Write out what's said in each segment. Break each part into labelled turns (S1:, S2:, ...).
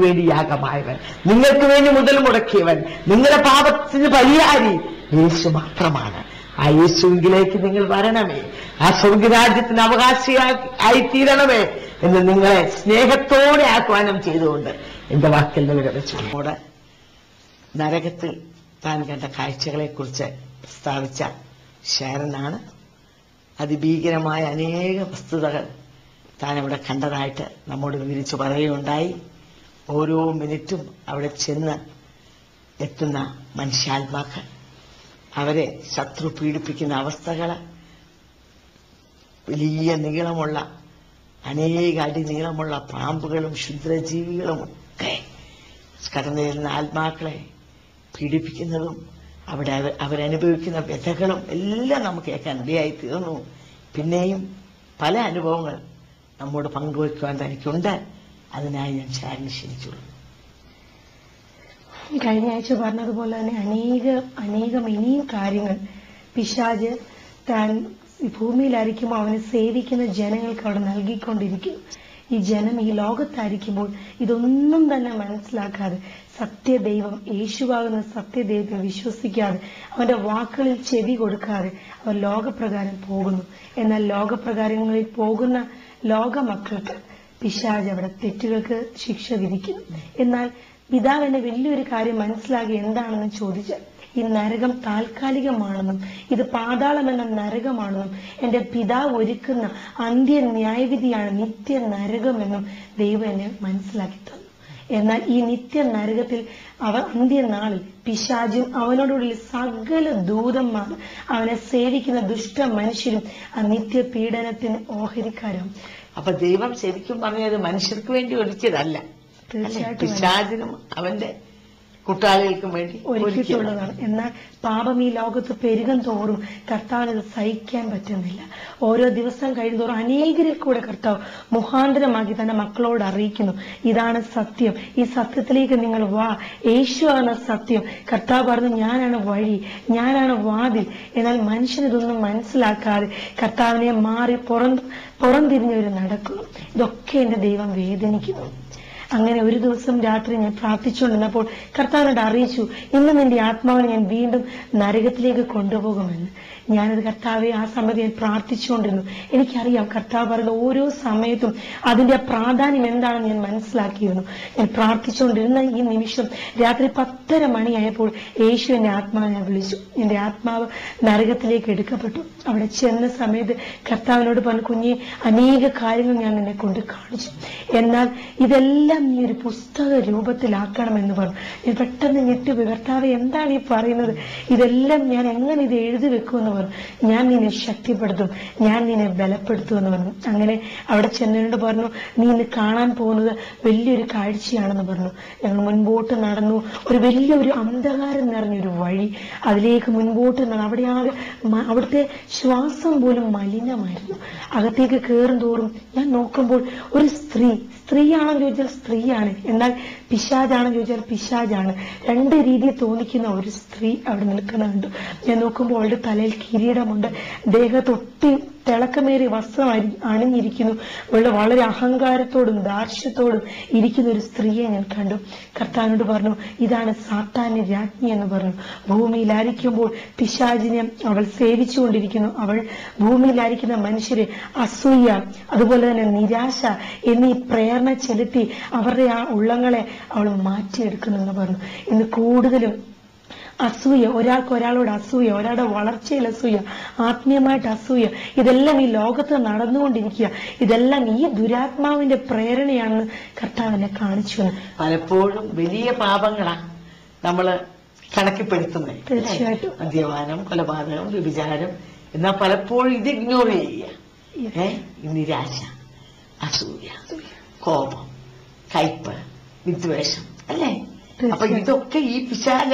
S1: വേണ്ടി യാഗമായവൻ നിങ്ങൾക്ക് വേണ്ടി മുതൽ മുടക്കിയവൻ നിങ്ങളുടെ പാപത്തിന് പരിഹാരി യേശു മാത്രമാണ് ആ യേശുവിലേക്ക് നിങ്ങൾ വരണമേ ആ സ്വർഗരാജ്യത്തിന് അവകാശിയായി ആയി തീരണമേ എന്ന് നിങ്ങളെ സ്നേഹത്തോടെ ആഹ്വാനം ചെയ്തുകൊണ്ട് എന്റെ വാക്കിൽ വിരമിച്ചു നമ്മുടെ നരകത്തിൽ താൻ കണ്ട കാഴ്ചകളെക്കുറിച്ച് പ്രസ്താവിച്ച ഷാരനാണ് അതിഭീകരമായ അനേക വസ്തുതകൾ താൻ അവിടെ കണ്ടതായിട്ട് നമ്മോട് വിവരിച്ചു പറയുകയുണ്ടായി ഓരോ മിനിറ്റും അവിടെ ചെന്ന് എത്തുന്ന മനുഷ്യാത്മാക്കൾ അവരെ ശത്രു പീഡിപ്പിക്കുന്ന അവസ്ഥകൾ വലിയ നീളമുള്ള അനേക അടി നീളമുള്ള പാമ്പുകളും ക്ഷുദ്രജീവികളും ഒക്കെ കടന്നു വരുന്ന ആത്മാക്കളെ പീഡിപ്പിക്കുന്നതും അവിടെ അവ- അവരനുഭവിക്കുന്ന വ്യഥകളും എല്ലാം നമുക്ക് കേൾക്കാൻ ഇടയായി തീർന്നു പിന്നെയും പല അനുഭവങ്ങൾ നമ്മോട് പങ്കുവയ്ക്കുവാൻ തനിക്കുണ്ട് അതിനായി ഞാൻ ശാരനെ ക്ഷണിച്ചുള്ളൂ
S2: കഴിഞ്ഞ ആഴ്ച പറഞ്ഞതുപോലെ തന്നെ അനേക അനേകം ഇനിയും കാര്യങ്ങൾ പിശാജ് താൻ ഈ ഭൂമിയിലായിരിക്കുമ്പോൾ അവനെ സേവിക്കുന്ന ജനങ്ങൾക്ക് അവിടെ നൽകിക്കൊണ്ടിരിക്കുന്നു ഈ ജനം ഈ ലോകത്തായിരിക്കുമ്പോൾ ഇതൊന്നും തന്നെ മനസ്സിലാക്കാതെ സത്യദൈവം യേശുവാകുന്ന സത്യദൈവത്തെ വിശ്വസിക്കാതെ അവന്റെ വാക്കുകളിൽ ചെവി കൊടുക്കാതെ അവർ ലോകപ്രകാരം പോകുന്നു എന്നാൽ ലോകപ്രകാരങ്ങളിൽ പോകുന്ന ലോകമക്കൾക്ക് പിശാജ് അവിടെ തെറ്റുകൾക്ക് ശിക്ഷ വിധിക്കുന്നു എന്നാൽ പിതാവ് എന്നെ വലിയൊരു കാര്യം മനസ്സിലാക്കി എന്താണെന്ന് ചോദിച്ചാൽ ഈ നരകം താൽക്കാലികമാണെന്നും ഇത് പാതാളം എന്ന നരകമാണെന്നും എന്റെ പിതാവ് ഒരുക്കുന്ന അന്ത്യ ന്യായവിധിയാണ് നിത്യ നരകമെന്നും ദൈവം എന്നെ മനസ്സിലാക്കി തന്നു എന്നാൽ ഈ നിത്യ നരകത്തിൽ അവ അന്ത്യനാളിൽ പിശാചും അവനോടുള്ള സകല ദൂതന്മാർ അവനെ സേവിക്കുന്ന ദുഷ്ട മനുഷ്യരും ആ നിത്യ പീഡനത്തിന് ഓഹരിക്കാരും
S1: അപ്പൊ ദൈവം ശരിക്കും പറഞ്ഞത് മനുഷ്യർക്ക് വേണ്ടി ഒരുക്കിയതല്ല അല്ലേ?
S2: തീർച്ചയായിട്ടും
S1: പിശാചിനും അവന്റെ കൂട്ടാളികൾക്കും വേണ്ടി ഒരുക്കിയതാണ്
S2: ഒരുക്കിയിട്ടുള്ളതാണ് എന്നാൽ പാപം ഈ ലോകത്ത് പെരുകം തോറും കർത്താവിന് ഇത് സഹിക്കാൻ പറ്റുന്നില്ല ഓരോ ദിവസം കഴിയുന്തോറും അനേകരിൽ കൂടെ കർത്താവ് മുഖാന്തരമാക്കി തന്റെ മക്കളോട് അറിയിക്കുന്നു ഇതാണ് സത്യം ഈ സത്യത്തിലേക്ക് നിങ്ങൾ വാ യേശു ആണ് സത്യം കർത്താവ് പറഞ്ഞു ഞാനാണ് വഴി ഞാനാണ് വാതിൽ എന്നാൽ മനുഷ്യൻ ഇതൊന്നും മനസ്സിലാക്കാതെ കർത്താവിനെ മാറി പുറം പുറംതിരിഞ്ഞവർ നടക്കുന്നു ഇതൊക്കെ എന്റെ ദൈവം വേദനിക്കുന്നു അങ്ങനെ ഒരു ദിവസം രാത്രി ഞാൻ പ്രാർത്ഥിച്ചുകൊണ്ടിരുന്നപ്പോൾ കർത്താവിനോട് അറിയിച്ചു ഇന്ന് നിന്റെ ആത്മാവിനെ ഞാൻ വീണ്ടും നരകത്തിലേക്ക് കൊണ്ടുപോകുമെന്ന് ഞാനത് കർത്താവെ ആ സമയത്ത് ഞാൻ പ്രാർത്ഥിച്ചുകൊണ്ടിരുന്നു എനിക്കറിയാം കർത്താവ് പറയുന്ന ഓരോ സമയത്തും അതിന്റെ പ്രാധാന്യം എന്താണെന്ന് ഞാൻ മനസ്സിലാക്കിയിരുന്നു ഞാൻ പ്രാർത്ഥിച്ചുകൊണ്ടിരുന്ന ഈ നിമിഷം രാത്രി പത്തര മണിയായപ്പോൾ യേശു എന്റെ ആത്മാവിനെ വിളിച്ചു എന്റെ ആത്മാവ് നരകത്തിലേക്ക് എടുക്കപ്പെട്ടു അവിടെ ചെന്ന സമയത്ത് കർത്താവിനോട് പറഞ്ഞു കുഞ്ഞെ അനേക കാര്യങ്ങൾ ഞാൻ നിന്നെ കൊണ്ട് കാണിച്ചു എന്നാൽ ഇതെല്ലാം നീ ഒരു പുസ്തക രൂപത്തിലാക്കണമെന്ന് പറഞ്ഞു ഞാൻ പെട്ടെന്ന് ഞെട്ടി കർത്താവ് എന്താണ് ഈ പറയുന്നത് ഇതെല്ലാം ഞാൻ എങ്ങനെ ഇത് എഴുതി വെക്കുമെന്ന് പറഞ്ഞു ഞാൻ നിന്നെ ശക്തിപ്പെടുത്തും ഞാൻ നിന്നെ ബലപ്പെടുത്തുമെന്ന് പറഞ്ഞു അങ്ങനെ അവിടെ ചെന്നതിനോട് പറഞ്ഞു നീ ഇന്ന് കാണാൻ പോകുന്നത് വലിയൊരു കാഴ്ചയാണെന്ന് പറഞ്ഞു ഞങ്ങൾ മുൻപോട്ട് നടന്നു ഒരു വലിയൊരു അന്ധകാരം നിറഞ്ഞൊരു വഴി അതിലേക്ക് മുൻപോട്ട് നടന്നു അവിടെ ആകെ മ- അവിടുത്തെ ശ്വാസം പോലും മലിനമായിരുന്നു അകത്തേക്ക് കയറും തോറും ഞാൻ നോക്കുമ്പോൾ ഒരു സ്ത്രീ സ്ത്രീയാണെന്ന് ചോദിച്ചാൽ സ്ത്രീയാണ് എന്നാൽ പിശാജാണെന്ന് ചോദിച്ചാൽ പിശാജാണ് രണ്ട് രീതിയിൽ തോന്നിക്കുന്ന ഒരു സ്ത്രീ അവിടെ നിൽക്കുന്നുണ്ട് ഞാൻ നോക്കുമ്പോൾ അവളുടെ തലയിൽ കിരീടമുണ്ട് ദേഹത്ത് ഒട്ടി തിളക്കമേറിയ വസ്ത്രം അരി- അണിഞ്ഞിരിക്കുന്നു അവളുടെ വളരെ അഹങ്കാരത്തോടും ദാർഷ്ട്യത്തോടും ഇരിക്കുന്ന ഒരു സ്ത്രീയെ ഞാൻ കണ്ടു കർത്താവിനോട് പറഞ്ഞു ഇതാണ് സാത്താന്റെ രാജ്ഞി എന്ന് പറഞ്ഞു ഭൂമിയിലായിരിക്കുമ്പോൾ പിശാചിനെ അവൾ സേവിച്ചുകൊണ്ടിരിക്കുന്നു അവൾ ഭൂമിയിലായിരിക്കുന്ന മനുഷ്യരെ അസൂയ അതുപോലെ തന്നെ നിരാശ എന്നീ പ്രേരണ ചെലുത്തി അവരുടെ ആ ഉള്ളങ്ങളെ അവൾ മാറ്റിയെടുക്കുന്നു എന്ന് പറഞ്ഞു ഇന്ന് കൂടുതലും അസൂയ ഒരാൾക്ക് ഒരാളോട് അസൂയ ഒരാളുടെ വളർച്ചയിൽ അസൂയ ആത്മീയമായിട്ട് അസൂയ ഇതെല്ലാം ഈ ലോകത്ത് നടന്നുകൊണ്ടിരിക്കുക ഇതെല്ലാം ഈ ദുരാത്മാവിന്റെ പ്രേരണയാണെന്ന് കർത്താവിനെ കാണിച്ചു എന്ന്.
S1: പലപ്പോഴും വലിയ പാപങ്ങളാ നമ്മള് കണക്കിപ്പെടുത്തുന്നത്
S2: തീർച്ചയായിട്ടും.
S1: മദ്യപാനം കൊലപാതകം വ്യഭിചാരം എന്നാൽ പലപ്പോഴും ഇത് ഇഗ്നോർ ചെയ്യുക ഏ ഈ നിരാശ അസൂയ കോപം കയ്പ് വിദ്വേഷം അല്ലേ അപ്പൊ
S2: തീർച്ചയായും.
S1: ഇതൊക്കെ ഈ പിശാലാണ്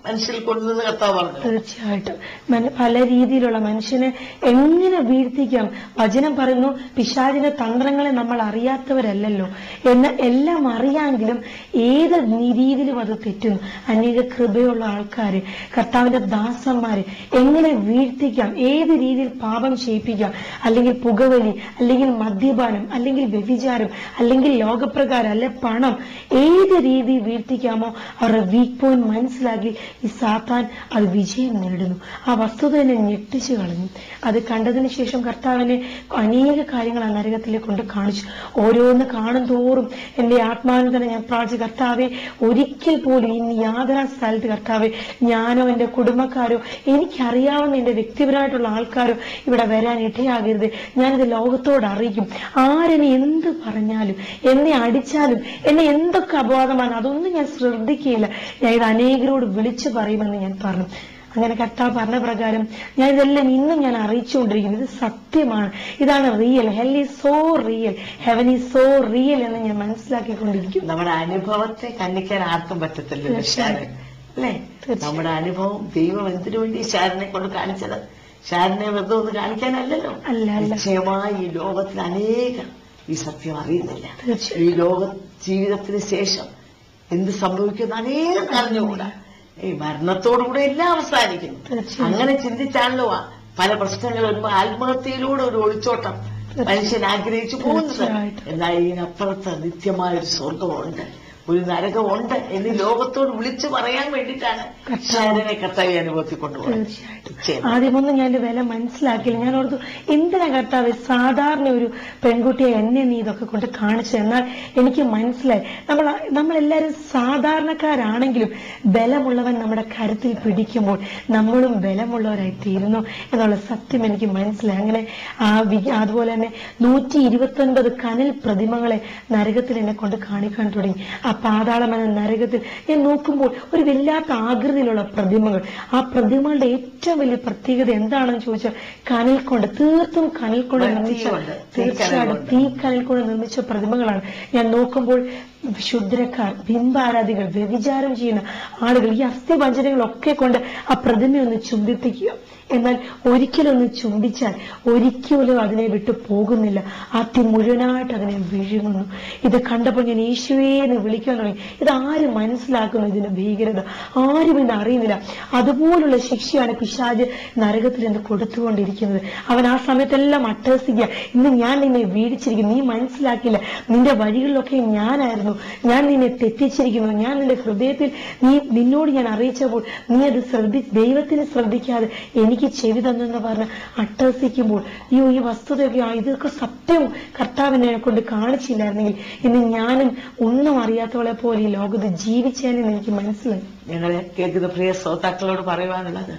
S1: മനുഷ്യരിൽ കൊണ്ടുവന്ന് കർത്താവ് പറഞ്ഞു
S2: തീർച്ചയായിട്ടും മന- പല രീതിയിലുള്ള മനുഷ്യനെ എങ്ങനെ വീഴ്ത്തിക്കാം വചനം പറയുന്നു പിശാചിന്റെ തന്ത്രങ്ങളെ നമ്മൾ അറിയാത്തവരല്ലല്ലോ എന്ന് എല്ലാം അറിയാമെങ്കിലും ഏത് നി- രീതിയിലും അത് തെറ്റുന്നു അനേക കൃപയുള്ള ആൾക്കാര് കർത്താവിന്റെ ദാസന്മാര് എങ്ങനെ വീഴ്ത്തിക്കാം ഏത് രീതിയിൽ പാപം ചെയ്യിപ്പിക്കാം അല്ലെങ്കിൽ പുകവലി അല്ലെങ്കിൽ മദ്യപാനം അല്ലെങ്കിൽ വ്യഭിചാരം അല്ലെങ്കിൽ ലോകപ്രകാരം അല്ലെ പണം ഏത് രീതി വീഴ്ത്തിക്കാമോ അവരുടെ വീക്ക് പോയിന്റ് മനസ്സിലാക്കി ഈ സാത്താൻ അത് വിജയം നേടുന്നു ആ വസ്തുത എന്നെ ഞെട്ടിച്ചു കളഞ്ഞു അത് കണ്ടതിന് ശേഷം കർത്താവിനെ അനേക കാര്യങ്ങൾ ആ നരകത്തിലേക്ക് കൊണ്ട് കാണിച്ചു ഓരോന്ന് കാണും തോറും എന്റെ ആത്മാവിന് തന്നെ ഞാൻ പ്രാർത്ഥിച്ചു കർത്താവെ ഒരിക്കൽ പോലും ഇനി യാതൊരു സ്ഥലത്ത് കർത്താവെ ഞാനോ എന്റെ കുടുംബക്കാരോ എനിക്കറിയാവുന്ന എന്റെ വ്യക്തിപരമായിട്ടുള്ള ആൾക്കാരോ ഇവിടെ വരാൻ ഇടയാകരുത് ഞാനിത് ലോകത്തോട് അറിയിക്കും ആരെന്നെ എന്ത് പറഞ്ഞാലും എന്നെ അടിച്ചാലും എന്നെ എന്തൊക്കെ അപവാദമാണ് അതൊന്നും ഞാൻ ശ്രദ്ധിക്കുകയില്ല ഞാൻ ഇത് അനേകരോട് വിളിച്ചു പറയുമെന്ന് ഞാൻ പറഞ്ഞു അങ്ങനെ കർത്താവ് പറഞ്ഞ പ്രകാരം ഞാൻ ഇതെല്ലാം ഇന്നും ഞാൻ അറിയിച്ചുകൊണ്ടിരിക്കുന്നു ഇത് സത്യമാണ് ഇതാണ് real hell is so real heaven is so real എന്ന് ഞാൻ മനസ്സിലാക്കിക്കൊണ്ടിരിക്കും
S1: നമ്മുടെ അനുഭവത്തെ കണ്ണിക്കാൻ ആർക്കും പറ്റത്തില്ല ശാരൻ അല്ലേ
S2: തീർച്ചയായും.
S1: നമ്മുടെ അനുഭവം ദൈവം എന്തിനു വേണ്ടി ശാരനെ കൊണ്ട് കാണിച്ചത് ശാരനെ വെറുതെ ഒന്ന് കാണിക്കാനല്ലല്ലോ
S2: അല്ല അല്ല
S1: നിശ്ചയമായി ഈ ലോകത്തിൽ അനേകം ഈ സത്യം അറിയുന്നില്ല
S2: തീർച്ചയായും
S1: ഈ ലോക ജീവിതത്തിന് ശേഷം എന്ത് സംഭവിക്കുന്ന അനേകം അറിഞ്ഞുകൂടാ ഈ മരണത്തോടുകൂടെ എല്ലാം അവസാനിക്കുന്നു
S2: തീർച്ചയായും.
S1: അങ്ങനെ ചിന്തിച്ചാണല്ലോ ആ പല പ്രശ്നങ്ങൾ വരുമ്പോ ആത്മഹത്യയിലൂടെ ഒരു ഒളിച്ചോട്ടം മനുഷ്യൻ ആഗ്രഹിച്ചു പോകുന്നത്
S2: തീർച്ചയായിട്ടും.
S1: എന്നാൽ ഇതിനപ്പുറത്ത് നിത്യമായ ഒരു സ്വർഗമുണ്ട് ഒരു നരകമുണ്ട് എന്ന് ലോകത്തോട് വിളിച്ചു പറയാൻ വേണ്ടിയിട്ടാണ്
S2: കർത്താവ്.
S1: ശാരനെ കർത്താവി അനുഭവത്തിൽ കൊണ്ടുപോകുന്നത്
S2: തീർച്ചയായിട്ടും
S1: നിശ്ചയം.
S2: ആദ്യമൊന്നും ഞാൻ വില മനസ്സിലാക്കിയില്ല ഞാൻ ഓർത്തു എന്തിനാ കർത്താവ് സാധാരണ ഒരു പെൺകുട്ടിയെ എന്നെ നീ ഇതൊക്കെ കൊണ്ട് കാണിച്ചു എന്നാൽ എനിക്ക് മനസ്സിലായി നമ്മൾ നമ്മളെല്ലാവരും സാധാരണക്കാരാണെങ്കിലും ബലമുള്ളവൻ നമ്മുടെ കരുത്തിൽ പിടിക്കുമ്പോൾ നമ്മളും ബലമുള്ളവരായി തീരുന്നു എന്നുള്ള സത്യം എനിക്ക് മനസ്സിലായി അങ്ങനെ ആ വി- അതുപോലെ തന്നെ നൂറ്റി ഇരുപത്തൊൻപത് കനൽ പ്രതിമകളെ നരകത്തിൽ എന്നെ കൊണ്ട് കാണിക്കാൻ തുടങ്ങി ആ പാതാളം എന്ന നരകത്തിൽ ഞാൻ നോക്കുമ്പോൾ ഒരു വല്ലാത്ത ആകൃതിയിലുള്ള പ്രതിമകൾ ആ പ്രതിമകളുടെ ഏറ്റവും വലിയ പ്രത്യേകത എന്താണെന്ന് ചോദിച്ചാൽ കനൽ കൊണ്ട് തീർത്തും കനൽ കൊണ്ട്
S1: തീ
S2: നിർമ്മിച്ച
S1: കൊണ്ട്, തീ
S2: തീർച്ചയായിട്ടും
S1: കനൽ കൊണ്ട്.
S2: തീ കനൽ കൊണ്ട് നിർമ്മിച്ച പ്രതിമകളാണ് ഞാൻ നോക്കുമ്പോൾ ശുദ്രക്കാർ ബിംബാരാധികൾ വ്യഭിചാരം ചെയ്യുന്ന ആളുകൾ ഈ അസ്ഥിഭഞ്ജനങ്ങളൊക്കെ കൊണ്ട് ആ പ്രതിമയൊന്ന് ചുംബിപ്പിക്കുക എന്നാൽ ഒരിക്കലൊന്ന് ചുംബിച്ചാൽ ഒരിക്കലും അതിനെ വിട്ടു പോകുന്നില്ല ആ തീ മുഴുവനായിട്ട് അതിനെ വിഴുങ്ങുന്നു ഇത് കണ്ടപ്പോൾ ഞാൻ യേശുവേ എന്ന് വിളിക്കാൻ തുടങ്ങി ഇത് ആര് മനസ്സിലാക്കുന്നു ഇതിന്റെ ഭീകരത ആരും ഇത് അറിയുന്നില്ല അതുപോലുള്ള ശിക്ഷയാണ് പിശാജ് നരകത്തിൽ നിന്ന് കൊടുത്തുകൊണ്ടിരിക്കുന്നത് അവൻ ആ സമയത്തെല്ലാം അട്ടഹസിക്കുക ഇന്ന് ഞാൻ നിന്നെ വീഴിച്ചിരിക്കുന്നു നീ മനസ്സിലാക്കില്ല നിന്റെ വഴികളിലൊക്കെ ഞാനായിരുന്നു ഞാൻ നിന്നെ തെറ്റിച്ചിരിക്കുന്നു ഞാൻ നിന്റെ ഹൃദയത്തിൽ നീ നിന്നോട് ഞാൻ അറിയിച്ചപ്പോൾ നീ അത് ശ്രദ്ധി ദൈവത്തിന് ശ്രദ്ധിക്കാതെ എനിക്ക് ചെവി തന്നെന്ന് പറഞ്ഞ് അട്ടഹസിക്കുമ്പോൾ അയ്യോ ഈ വസ്തുതയൊക്കെ ആ, ഇതൊക്കെ സത്യം കർത്താവിനെ കൊണ്ട് കാണിച്ചില്ലായിരുന്നെങ്കിൽ ഇന്ന് ഞാനും ഒന്നും അറിയാത്തവളെ പോലെ ഈ ലോകത്ത് ജീവിച്ചേനെന്ന് എനിക്ക് മനസ്സിലായി
S1: ഞങ്ങളെ കേൾക്കുന്ന പ്രിയ ശ്രോതാക്കളോട് പറയുവാനുള്ളത്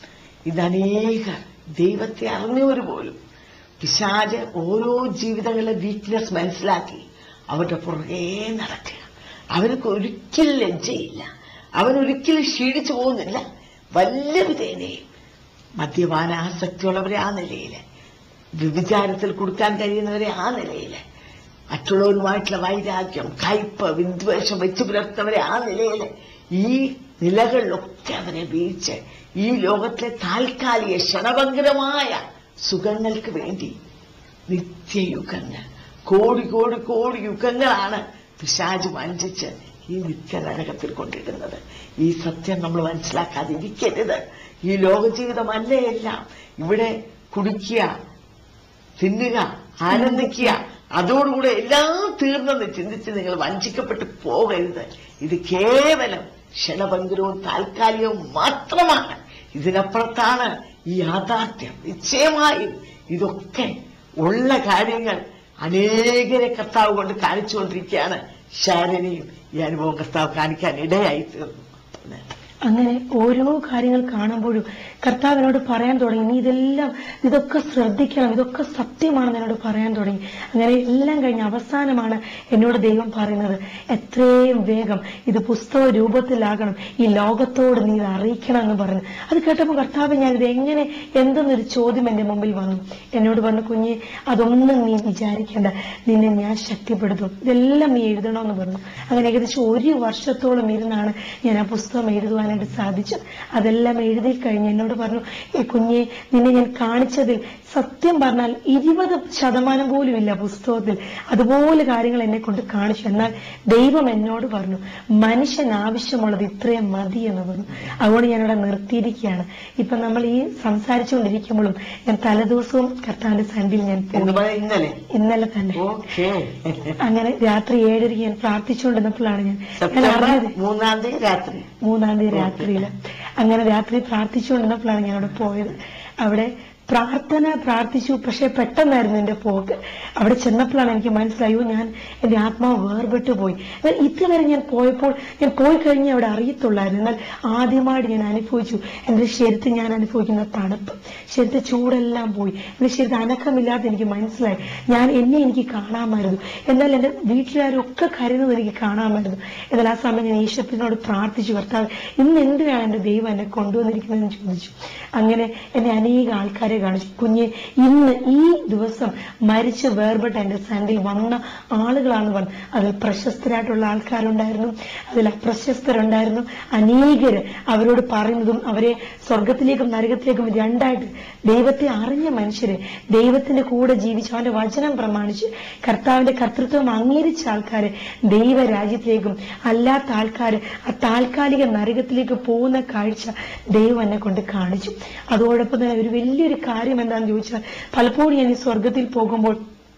S1: ഇതനേകർ ദൈവത്തെ അറിഞ്ഞവർ പോലും പിശാജ് ഓരോ ജീവിതങ്ങളിലെ വീക്ക്നെസ് മനസ്സിലാക്കി അവരുടെ പുറകെ നടക്കുക അവർക്ക് ഒരിക്കലും ലജ്ജയില്ല അവനൊരിക്കലും ക്ഷീണിച്ചു പോകുന്നില്ല വല്ല വിധേനയും മദ്യപാന ആസക്തിയുള്ളവരെ ആ നിലയില് വ്യഭിചാരത്തിൽ കൊടുക്കാൻ കഴിയുന്നവരെ ആ നിലയില് മറ്റുള്ളവരുമായിട്ടുള്ള വൈരാഗ്യം കയ്പ് വിദ്വേഷം വെച്ചു പുലർത്തുന്നവരെ ആ നിലയില് ഈ നിലകളിലൊക്കെ അവരെ വീഴ്ച് ഈ ലോകത്തിലെ താൽക്കാലിക ക്ഷണഭംഗരമായ സുഖങ്ങൾക്ക് വേണ്ടി നിത്യയുഗങ്ങൾ കോടി കോടി കോടി യുഗങ്ങളാണ് പിശാജ് വഞ്ചിച്ച് ഈ നിത്യനരകത്തിൽ കൊണ്ടിടുന്നത് ഈ സത്യം നമ്മൾ മനസ്സിലാക്കാതിരിക്കരുത് ഈ ലോകജീവിതമല്ലേ എല്ലാം ഇവിടെ കുടിക്കുക തിന്നുക ആനന്ദിക്കുക അതോടുകൂടെ എല്ലാം തീർന്നെന്ന് ചിന്തിച്ച് നിങ്ങൾ വഞ്ചിക്കപ്പെട്ട് പോകരുത് ഇത് കേവലം ക്ഷണഭംഗരവും താൽക്കാലികവും മാത്രമാണ് ഇതിനപ്പുറത്താണ് ഈ യാഥാർത്ഥ്യം നിശ്ചയമായും ഇതൊക്കെ ഉള്ള കാര്യങ്ങൾ അനേകരെ കർത്താവ് കൊണ്ട് കാണിച്ചുകൊണ്ടിരിക്കുകയാണ് ശാരനെയും ഈ അനുഭവം കർത്താവ് കാണിക്കാൻ ഇടയായി തീർന്നു
S2: അങ്ങനെ ഓരോ കാര്യങ്ങൾ കാണുമ്പോഴും കർത്താവിനോട് പറയാൻ തുടങ്ങി നീ ഇതെല്ലാം ഇതൊക്കെ ശ്രദ്ധിക്കണം ഇതൊക്കെ സത്യമാണെന്ന് എന്നോട് പറയാൻ തുടങ്ങി അങ്ങനെ എല്ലാം കഴിഞ്ഞ് അവസാനമാണ് എന്നോട് ദൈവം പറയുന്നത് എത്രയും വേഗം ഇത് പുസ്തക രൂപത്തിലാകണം ഈ ലോകത്തോട് നീ ഇത് അറിയിക്കണം എന്ന് പറഞ്ഞു അത് കേട്ടപ്പോൾ കർത്താവ് ഞാൻ ഇത് എങ്ങനെ എന്തെന്നൊരു ചോദ്യം എന്റെ മുമ്പിൽ വന്നു എന്നോട് പറഞ്ഞു കുഞ്ഞെ അതൊന്നും നീ വിചാരിക്കേണ്ട നിന്നെ ഞാൻ ശക്തിപ്പെടുത്തും ഇതെല്ലാം നീ എഴുതണമെന്ന് പറഞ്ഞു അങ്ങനെ ഏകദേശം ഒരു വർഷത്തോളം ഇരുന്നാണ് ഞാൻ ആ പുസ്തകം എഴുതുവാനായിട്ട് കാണാനായിട്ട് സാധിച്ചു അതെല്ലാം എഴുതി കഴിഞ്ഞ് എന്നോട് പറഞ്ഞു "ഏ കുഞ്ഞെ നിന്നെ ഞാൻ കാണിച്ചതിൽ സത്യം പറഞ്ഞാൽ ഇരുപത് ശതമാനം പോലും ഇല്ല പുസ്തകത്തിൽ അതുപോലെ കാര്യങ്ങൾ എന്നെ കൊണ്ട് കാണിച്ചു എന്നാൽ ദൈവം എന്നോട് പറഞ്ഞു മനുഷ്യൻ ആവശ്യമുള്ളത് ഇത്രയും മതി എന്ന് പറഞ്ഞു അതുകൊണ്ട് ഞാൻ ഇവിടെ നിർത്തിയിരിക്കുകയാണ് ഇപ്പൊ നമ്മൾ ഈ സംസാരിച്ചുകൊണ്ടിരിക്കുമ്പോഴും ഞാൻ തലേദിവസവും കർത്താവിന്റെ സണ്ടിൽ ഞാൻ
S1: എന്ന്
S2: പോയി
S1: പറയാം ഇന്നലെ
S2: ഇന്നലെ തന്നെ
S1: ഓക്കെ
S2: അങ്ങനെ രാത്രി ഏഴരയ്ക്ക് ഞാൻ പ്രാർത്ഥിച്ചുകൊണ്ടിരുന്നപ്പോഴാണ് ഞാൻ ഞാൻ
S1: സെപ്റ്റംബർ
S2: അറിഞ്ഞത്
S1: മൂന്നാം തീയതി രാത്രി
S2: മൂന്നാം തീയതി രാത്രിയിൽ അങ്ങനെ രാത്രി പ്രാർത്ഥിച്ചുകൊണ്ടിരുന്നപ്പോഴാണ് ഞാൻ അവിടെ പോയത് അവിടെ പ്രാർത്ഥന പ്രാർത്ഥിച്ചു പക്ഷെ പെട്ടെന്നായിരുന്നു എന്റെ പോക്ക് അവിടെ ചെന്നപ്പോഴാണ് എനിക്ക് മനസ്സിലായോ ഞാൻ എന്റെ ആത്മാവ് വേർപെട്ടു പോയി എന്നാൽ ഇതുവരെ ഞാൻ പോയപ്പോൾ ഞാൻ പോയി കഴിഞ്ഞ് അവിടെ അറിയത്തുള്ളായിരുന്നു എന്നാൽ ആദ്യമായിട്ട് ഞാൻ അനുഭവിച്ചു എന്റെ ശരീരത്തിൽ ഞാൻ അനുഭവിക്കുന്ന തണുപ്പ് ശരീരത്തെ ചൂടെല്ലാം പോയി എന്റെ ശരീരത്തിൽ അനക്കമില്ലാതെ എനിക്ക് മനസ്സിലായി ഞാൻ എന്നെ എനിക്ക് കാണാമായിരുന്നു എന്നാൽ എന്റെ വീട്ടിലാരും ഒക്കെ കരുതുന്നത് എനിക്ക് കാണാമായിരുന്നു എന്നാൽ ആ സമയം ഞാൻ ഈശപ്പിനോട് പ്രാർത്ഥിച്ചു കർത്താവ് ഇന്ന് എന്തിനാണ് എന്റെ ദൈവം എന്നെ കൊണ്ടുവന്നിരിക്കുന്നതെന്ന് ചോദിച്ചു അങ്ങനെ എന്നെ അനേക ആൾക്കാരെ കാണിച്ചു കുഞ്ഞെ ഇന്ന് ഈ ദിവസം മരിച്ച് വേർപെട്ട എന്റെ സണ്ടിൽ വന്ന ആളുകളാണ് പറഞ്ഞു അതിൽ പ്രശസ്തരായിട്ടുള്ള ആൾക്കാരുണ്ടായിരുന്നു അതിൽ അപ്രശസ്തരുണ്ടായിരുന്നു അനേകര് അവരോട് പറയുന്നതും അവരെ സ്വർഗത്തിലേക്കും നരകത്തിലേക്കും രണ്ടായിട്ട് ദൈവത്തെ അറിഞ്ഞ മനുഷ്യരെ ദൈവത്തിന്റെ കൂടെ ജീവിച്ച് അവന്റെ വചനം പ്രമാണിച്ച് കർത്താവിന്റെ കർത്തൃത്വം അംഗീകരിച്ച ആൾക്കാരെ ദൈവരാജ്യത്തിലേക്കും അല്ലാത്ത ആൾക്കാര് ആ താൽക്കാലിക നരകത്തിലേക്ക് പോകുന്ന കാഴ്ച ദൈവം എന്നെ കൊണ്ട് കാണിച്ചു അതോടൊപ്പം തന്നെ ഒരു വലിയൊരു കാര്യം എന്താണെന്ന് ചോദിച്ചാൽ പലപ്പോഴും ഞാൻ ഈ സ്വർഗത്തിൽ പോകുമ്പോൾ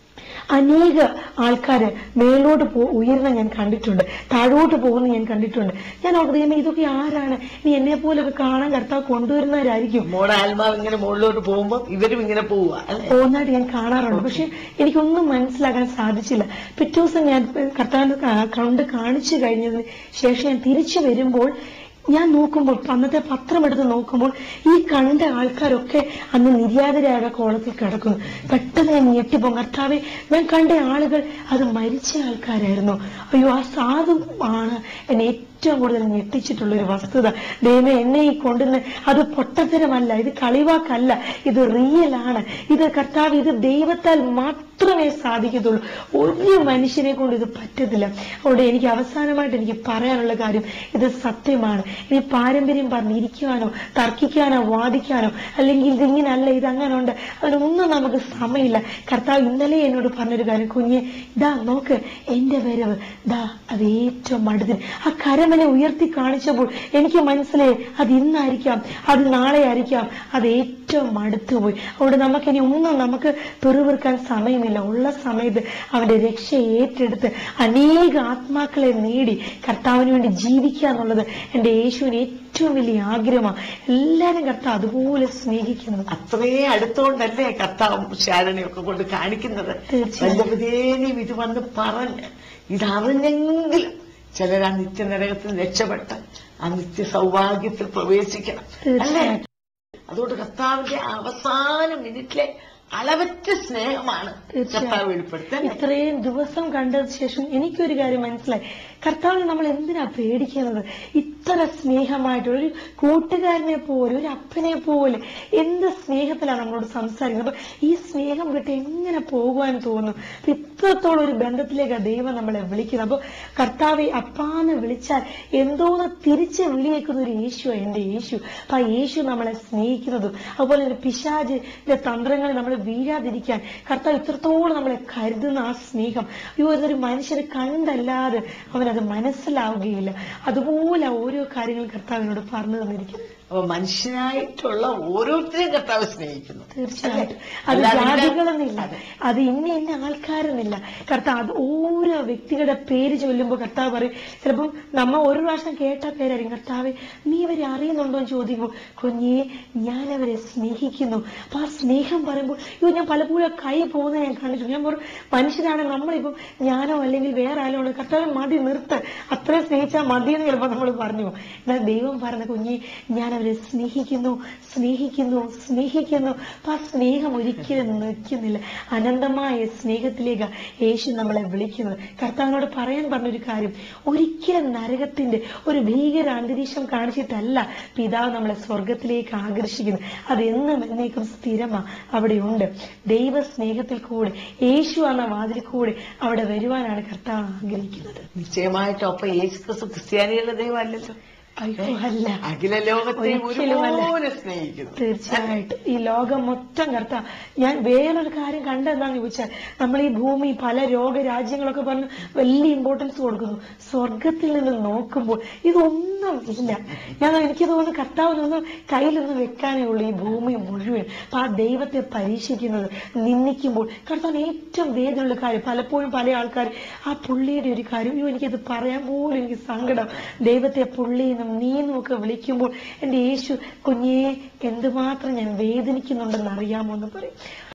S2: അനേക ആൾക്കാര് മേലോട്ട് പോ ഉയർന്ന ഞാൻ കണ്ടിട്ടുണ്ട് താഴോട്ട് പോകുന്ന ഞാൻ കണ്ടിട്ടുണ്ട് ഞാൻ ഓർത്ത് ദൈവമേ ഇതൊക്കെ ആരാണ് നീ എന്നെ പോലൊക്കെ കാണാൻ കർത്താവ് കൊണ്ടുവരുന്നവരായിരിക്കും
S1: മോടെ ആത്മാവ് ഇങ്ങനെ മുകളിലോട്ട് പോകുമ്പോ ഇവരും ഇങ്ങനെ പോവുക അല്ലെ
S2: പോകുന്നതായിട്ട് ഞാൻ കാണാറുണ്ട് പക്ഷെ എനിക്കൊന്നും മനസ്സിലാക്കാൻ സാധിച്ചില്ല പിറ്റേ ദിവസം ഞാൻ കർത്താവിന്റെ കാ- കണ്ട് കാണിച്ചു കഴിഞ്ഞതിന് ശേഷം ഞാൻ തിരിച്ചു വരുമ്പോൾ ഞാൻ നോക്കുമ്പോൾ അന്നത്തെ പത്രം എടുത്ത് നോക്കുമ്പോൾ ഈ കണ്ട ആൾക്കാരൊക്കെ അന്ന് നിര്യാതരായ കോളത്തിൽ കിടക്കുന്നു പെട്ടെന്ന് ഞാൻ ഞെട്ടിപ്പോ കർത്താവെ ഞാൻ കണ്ട ആളുകൾ അത് മരിച്ച ആൾക്കാരായിരുന്നു അയ്യോ ആ സാധു ആണ് എന്നെ ഏറ്റവും കൂടുതൽ ഞെട്ടിച്ചിട്ടുള്ള ഒരു വസ്തുത ദൈവമേ എന്നെ ഈ കൊണ്ടുവന്ന് അത് പൊട്ടത്തരമല്ല ഇത് കളിവാക്കല്ല ഇത് റിയൽ ആണ് ഇത് കർത്താവ് ഇത് ദൈവത്താൽ മാത്രമേ സാധിക്കത്തുള്ളൂ ഒരു മനുഷ്യനെ കൊണ്ട് ഇത് പറ്റത്തില്ല അതുകൊണ്ട് എനിക്ക് അവസാനമായിട്ട് എനിക്ക് പറയാനുള്ള കാര്യം ഇത് സത്യമാണ് ഇനി പാരമ്പര്യം പറഞ്ഞിരിക്കുവാനോ തർക്കിക്കാനോ വാദിക്കാനോ അല്ലെങ്കിൽ ഇതിങ്ങനല്ല ഇത് അങ്ങനെ ഉണ്ട് അതിനൊന്നും നമുക്ക് സമയമില്ല കർത്താവ് ഇന്നലെ എന്നോട് പറഞ്ഞൊരു കാര്യം കുഞ്ഞെ ഇതാ നോക്ക് എന്റെ വരവ് ദാ അത് ഏറ്റവും അടുത്ത് ആ കരമനെ ഉയർത്തി കാണിച്ചപ്പോൾ എനിക്ക് മനസ്സിലായി അത് ഇന്നായിരിക്കാം അത് നാളെ ആയിരിക്കാം അത് ഏറ്റവും അടുത്തുപോയി അതുകൊണ്ട് നമുക്കിനി ഒന്നും നമുക്ക് പിറുപിറുക്കാൻ സമയമില്ല ഉള്ള സമയത്ത് അവന്റെ രക്ഷ ഏറ്റെടുത്ത് അനേക ആത്മാക്കളെ നേടി കർത്താവിന് വേണ്ടി ജീവിക്കുക എന്നുള്ളത് എന്റെ യേശുവിന് ഏറ്റവും വലിയ ആഗ്രഹമാണ് എല്ലാരും കർത്താവ് അതുപോലെ സ്നേഹിക്കുന്നു
S1: അത്രേ അടുത്തോണ്ടല്ലേ കർത്താവ് ശാരണിയൊക്കെ കൊണ്ട് കാണിക്കുന്നത്
S2: തീർച്ചയായും.
S1: വല്ലപതേനും ഇത് വന്ന് പറഞ്ഞ് ഇതറിഞ്ഞെങ്കിലും ചിലർ ആ നിത്യനരകത്തിൽ രക്ഷപ്പെട്ട് ആ നിത്യ സൗഭാഗ്യത്തിൽ പ്രവേശിക്കണം അല്ലേ
S2: തീർച്ചയായിട്ടും
S1: അതുകൊണ്ട് കർത്താവിന്റെ അവസാന മിനിറ്റിലെ അളവറ്റ സ്നേഹമാണ്
S2: തീർച്ചയായും.
S1: കർത്താവ് വെളിപ്പെടുത്തുന്നത്
S2: ഇത്രയും ദിവസം കണ്ടതിന് ശേഷം എനിക്കൊരു കാര്യം മനസ്സിലായി കർത്താവിനെ നമ്മൾ എന്തിനാ പേടിക്കുന്നത് ഇത്ര സ്നേഹമായിട്ട് ഒരു കൂട്ടുകാരനെ പോലെ ഒരു അപ്പനെ പോലെ എന്ത് സ്നേഹത്തിലാണ് നമ്മളോട് സംസാരിക്കുന്നത് അപ്പൊ ഈ സ്നേഹം വിട്ട് എങ്ങനെ പോകുവാൻ തോന്നും അപ്പൊ ഇത്രത്തോളം ഒരു ബന്ധത്തിലേക്ക് ദൈവം നമ്മളെ വിളിക്കുന്നത് അപ്പൊ കർത്താവെ അപ്പാന്ന് വിളിച്ചാൽ എന്തോന്ന് തിരിച്ച് വിളിയേക്കുന്ന ഒരു യേശു എന്റെ യേശു അപ്പൊ ആ യേശു നമ്മളെ സ്നേഹിക്കുന്നതും അതുപോലെ തന്നെ പിശാജിന്റെ തന്ത്രങ്ങളിൽ നമ്മൾ വീഴാതിരിക്കാൻ കർത്താവ് ഇത്രത്തോളം നമ്മളെ കരുതുന്ന ആ സ്നേഹം അയ്യോ ഇതൊരു മനുഷ്യരെ കണ്ടല്ലാതെ അവനത് മനസ്സിലാവുകയില്ല അതുപോലെ ഓരോ കാര്യങ്ങളും കർത്താവിനോട് പറഞ്ഞു തന്നിരിക്കും
S1: അപ്പൊ മനുഷ്യനായിട്ടുള്ള ഓരോരുത്തരെയും കർത്താവ് സ്നേഹിക്കുന്നു
S2: തീർച്ചയായിട്ടും അത്
S1: അല്ലാതെ ഇങ്ങനെ-
S2: ജാതികളെന്നില്ല
S1: അതെ.
S2: അത് ഇന്ന ഇന്ന ആൾക്കാരെന്നില്ല കർത്താവ് അത് ഓരോ വ്യക്തികളുടെ പേര് ചൊല്ലുമ്പോൾ കർത്താവ് പറയും ചിലപ്പം നമ്മ ഒരു പ്രാവശ്യം കേട്ട പേരായിരിക്കും കർത്താവ് നീ ഇവരെ അറിയുന്നുണ്ടോ എന്ന് ചോദിക്കുമ്പോൾ കുഞ്ഞേ ഞാൻ അവരെ സ്നേഹിക്കുന്നു അപ്പൊ ആ സ്നേഹം പറയുമ്പോൾ അയ്യോ ഞാൻ പലപ്പോഴും കൈ പോകുന്നത് ഞാൻ കണ്ടിട്ടുണ്ട് ഞാൻ ഒരു മനുഷ്യനാണ് നമ്മളിപ്പം ഞാനോ അല്ലെങ്കിൽ വേറെ ആരോ ആണ് കർത്താവ് മതി നിർത്ത് അത്രയും സ്നേഹിച്ചാൽ മതി എന്ന് ചിലപ്പോൾ നമ്മൾ പറഞ്ഞു പോകും. എന്നാൽ ദൈവം പറഞ്ഞ കുഞ്ഞെ ഞാൻ അവരെ സ്നേഹിക്കുന്നു സ്നേഹിക്കുന്നു സ്നേഹിക്കുന്നു അപ്പൊ ആ സ്നേഹം ഒരിക്കലും നിൽക്കുന്നില്ല അനന്തമായ സ്നേഹത്തിലേക്ക് യേശു നമ്മളെ വിളിക്കുന്നത് കർത്താവിനോട് പറയാൻ പറഞ്ഞൊരു കാര്യം ഒരിക്കലും നരകത്തിന്റെ ഒരു ഭീകര അന്തരീക്ഷം കാണിച്ചിട്ടല്ല പിതാവ് നമ്മളെ സ്വർഗത്തിലേക്ക് ആകർഷിക്കുന്നത് അത് എന്നും എന്നേക്കും സ്ഥിരമാ അവിടെയുണ്ട് ദൈവ സ്നേഹത്തിൽ കൂടെ യേശു എന്ന വാതിൽ കൂടെ അവിടെ വരുവാനാണ് കർത്താവ് ആഗ്രഹിക്കുന്നത്
S1: നിശ്ചയമായിട്ടും അപ്പൊ യേശു ക്രിസ്തു ക്രിസ്ത്യാനികളുടെ ദൈവമല്ലല്ലോ
S2: അയ്യോ അല്ല
S1: അഖില ലോകത്തെ
S2: ഒരിക്കലുമല്ല.
S1: ഒരുപോലെ സ്നേഹിക്കുന്നു
S2: തീർച്ചയായിട്ടും ഈ ലോകം മൊത്തം കർത്താവ് ഞാൻ വേറൊരു കാര്യം കണ്ടെന്താന്ന് ചോദിച്ചാൽ നമ്മൾ ഈ ഭൂമി പല രോഗരാജ്യങ്ങളൊക്കെ പറഞ്ഞ് വലിയ ഇമ്പോർട്ടൻസ് കൊടുക്കുന്നു സ്വർഗത്തിൽ നിന്ന് നോക്കുമ്പോൾ ഇതൊന്നും ഇല്ല ഞാൻ എനിക്ക് തോന്നുന്നു കർത്താവിനൊന്നും കയ്യിലൊന്നും വെക്കാനേ ഉള്ളൂ ഈ ഭൂമി മുഴുവൻ അപ്പൊ ആ ദൈവത്തെ പരീക്ഷിക്കുന്നത് നിന്ദിക്കുമ്പോൾ കർത്താവിന് ഏറ്റവും വേദനയുള്ള കാര്യം പലപ്പോഴും പല ആൾക്കാർ ആ പുള്ളിയുടെ ഒരു കാര്യം അയ്യോ എനിക്കത് പറയാൻ പോലും എനിക്ക് സങ്കടം ദൈവത്തെ പുള്ളിയെന്നും നീന്നും ഒക്കെ വിളിക്കുമ്പോൾ എന്റെ യേശു കുഞ്ഞേ എന്തുമാത്രം ഞാൻ വേദനിക്കുന്നുണ്ടെന്ന് അറിയാമോ എന്ന് പറയും